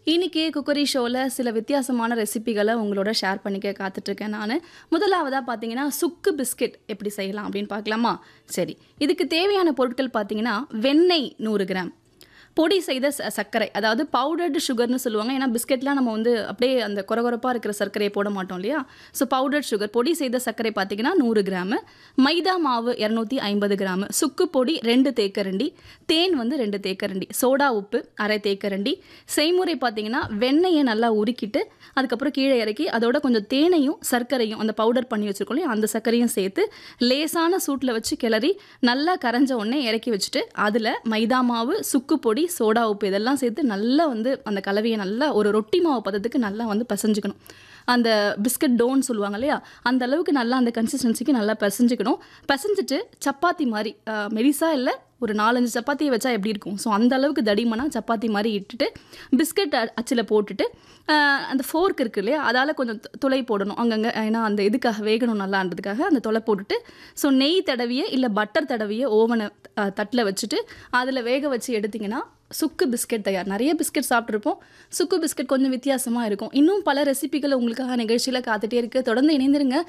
இன்னைக்கு குக்கரி ஷோவில் சில வித்தியாசமான ரெசிபிகளை உங்களோட ஷேர் பண்ணிக்க காத்துட்ருக்கேன் நான் முதலாவதாக பார்த்தீங்கன்னா சுக்கு பிஸ்கெட் எப்படி செய்யலாம் அப்படின்னு பார்க்கலாமா சரி இதுக்கு தேவையான பொருட்கள் பார்த்தீங்கன்னா வெண்ணெய் நூறு கிராம் பொடி செய்த ச- சர்க்கரை அதாவது பவுடர்டு சுகர்னு சொல்லுவாங்க ஏன்னா பிஸ்கெட்லாம் நம்ம வந்து அப்படியே அந்த கொரகொரப்பாக இருக்கிற சர்க்கரையை போட மாட்டோம் இல்லையா ஸோ பவுடர்ட் சுகர் பொடி செய்த சர்க்கரை பார்த்தீங்கன்னா நூறு கிராமு மைதா மாவு இரநூத்தி ஐம்பது கிராமு சுக்கு பொடி ரெண்டு தேக்கரண்டி தேன் வந்து ரெண்டு தேக்கரண்டி சோடா உப்பு அரை தேக்கரண்டி செய்முறை பார்த்தீங்கன்னா வெண்ணெயை நல்லா உருக்கிட்டு அதுக்கப்புறம் கீழே இறக்கி அதோட கொஞ்சம் தேனையும் சர்க்கரையும் அந்த பவுடர் பண்ணி வச்சிருக்கோம் இல்லையா அந்த சர்க்கரையும் சேர்த்து லேசான சூட்டில் வச்சு கிளறி நல்லா கரைஞ்ச உடனே இறக்கி வச்சுட்டு அதில் மைதா மாவு சுக்கு பொடி சோடா உப்பு இதெல்லாம் சேர்த்து நல்லா வந்து அந்த கலவையை நல்லா ஒரு ரொட்டி மாவு பதத்துக்கு நல்லா வந்து பிசைஞ்சுக்கணும் அந்த பிஸ்கட் டோன்னு சொல்லுவாங்க இல்லையா அந்த அளவுக்கு நல்லா அந்த கன்சிஸ்டன்சிக்கு நல்லா பிசைஞ்சுக்கணும் பிசைஞ்சிட்டு சப்பாத்தி மாதிரி அஹ், மெலிசா இல்லை ஒரு நாலஞ்சு சப்பாத்தியை வச்சா எப்படி இருக்கும் ஸோ அந்த அளவுக்கு தடிமனா சப்பாத்தி மாதிரி இட்டுட்டு பிஸ்கட் அச்சில் போட்டுட்டு ஆஹ், அந்த ஃபோர்க் இருக்கு இல்லையா அதால் கொஞ்சம் து- துளை போடணும் அங்கங்கே ஏன்னா அந்த இதுக்காக வேகணும் நல்லான்றதுக்காக அந்த துளை போட்டுட்டு ஸோ நெய் தடவிய இல்லை பட்டர் தடவிய ஓவனை தட்டில் வச்சுட்டு அதில் வேக வச்சு எடுத்திங்கன்னா சுக்கு பிஸ்கெட் தயார் நிறைய பிஸ்கெட் சாப்பிட்ருப்போம் சுக்கு பிஸ்கெட் கொஞ்சம் வித்தியாசமாக இருக்கும் இன்னும் பல ரெசிபிகள் உங்களுக்காக நிகழ்ச்சியில் காத்துட்டே இருக்கு தொடர்ந்து இணைந்திருங்க